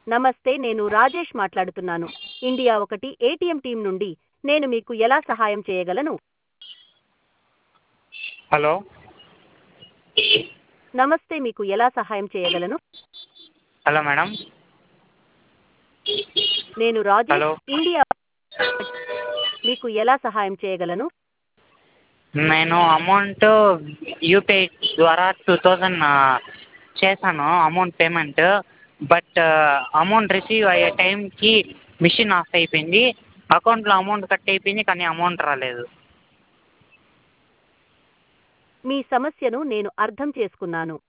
నమస్తే నేను రాజేష్ మాట్లాడుతున్నాను ఇండియా ఒకటి ఏటీఎం టీం నుండి నేను మీకు ఎలా సహాయం చేయగలను హలో నమస్తే మీకు ఎలా సహాయం చేయగలను హలో మేడం నేను రాజేష్ హలో. ఇండియా మీకు ఎలా సహాయం చేయగలను నేను అమౌంట్ యూపీఐ ద్వారా టూ థౌజండ్ చేశాను amount payment but amount receive అయ్యే టైంకి మిషన్ ఆఫ్ అయిపోయింది అకౌంట్లో అమౌంట్ కట్ అయిపోయింది కానీ అమౌంట్ రాలేదు మీ సమస్యను నేను అర్థం చేసుకున్నాను